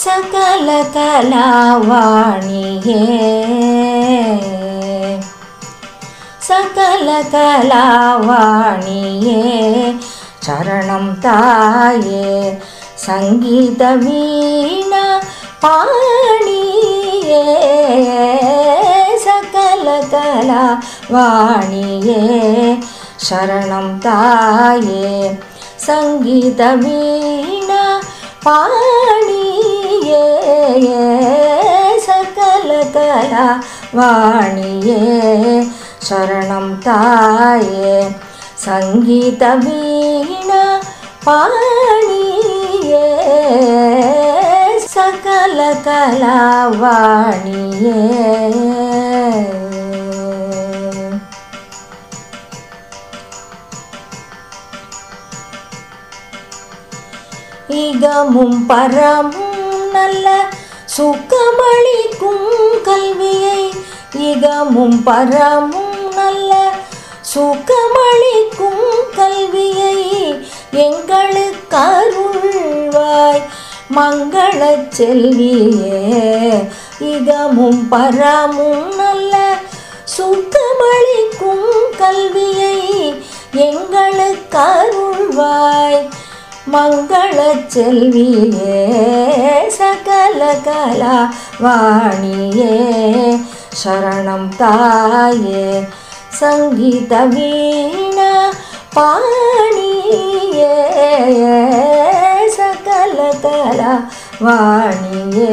சகல கலாவாணியே சகல கலாவாணியே சரணம் தாயே சங்கீத வீணா பாணியே சகல கலாவாணியே சரணம் தாயே சங்கீத வீணா பாணியே சகல கலா வாணியே சரணம் தாயே சங்கீத வீணா பாணியே சகல கலா வாணியே இகமும் பரமும் நல்ல சுக்கமளிக்கும் கல்வியை இகமும் பரமும் நல்ல சுக்கமளிக்கும் கல்வியை எங்களுக்கு அருள்வாய் மங்கள செல்வியே இகமும் பரமும் நல்ல சுக்கமளிக்கும் கல்வியை எங்களுக்கு அருள்வாய் மங்கள செல்வியே சகல கலா வாணியே சரணம் தாயே சங்கீத வீணா பாணியே சகல கலா வாணியே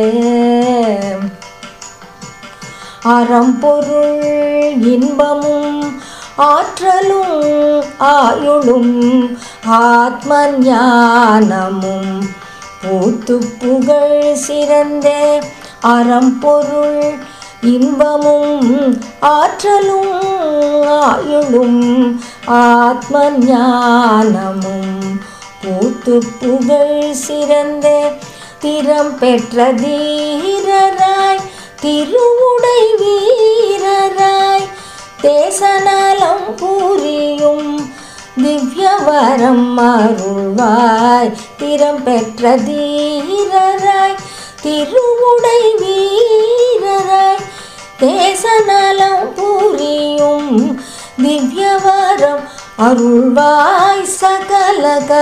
அறம்பொருள் இன்பமும் ஆற்றலும் ஆயுளும் ஆத்ம ஞானமும் பூத்து புகழ் சிறந்த அறம்பொருள் இன்பமும் ஆற்றலும் ஆயுளும் ஆத்ம ஞானமும் பூத்து புகழ் சிறந்த திறம் பெற்ற தீரராய் திருவுடை வீரராய் தேசநலம் புரியும் திவ்யவரம் அருள்வாய் திறம் பெற்ற தீரராய் திருவுடை வீரராய் தேசநலம் புரியும் திவ்யவரம் அருள்வாய் சகல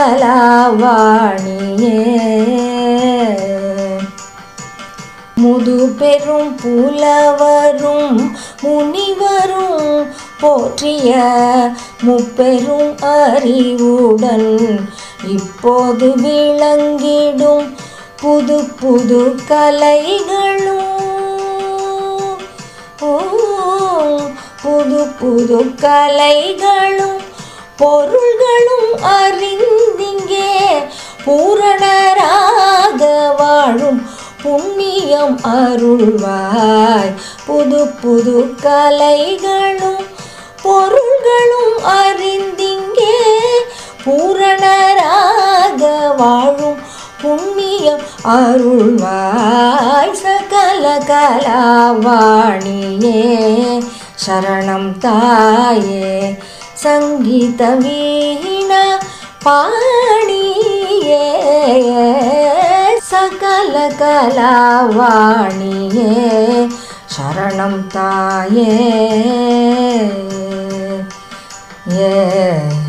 கலாவாணியே முது பெரும் புலவரும் முனிவரும் போற்றிய முப்பெரும் அறிவுடன் இப்போது விளங்கிடும் புது புது கலைகளும் ஓ, புது புது கலைகளும் பொருள்களும் அறிந்திங்கே பூரணராக வாழும் புண்ணியம் அருள்வாய் புது புது கலைகளும் பொருள்களும் அறிந்திங்கே பூரணராக வாழும் புண்ணியம் அருள்வாய் சகல கலாவாணியே சரணம் தாயே சங்கீத வீணா பாணியே சகல கலாவாணியே சரணம் தாயே ஏ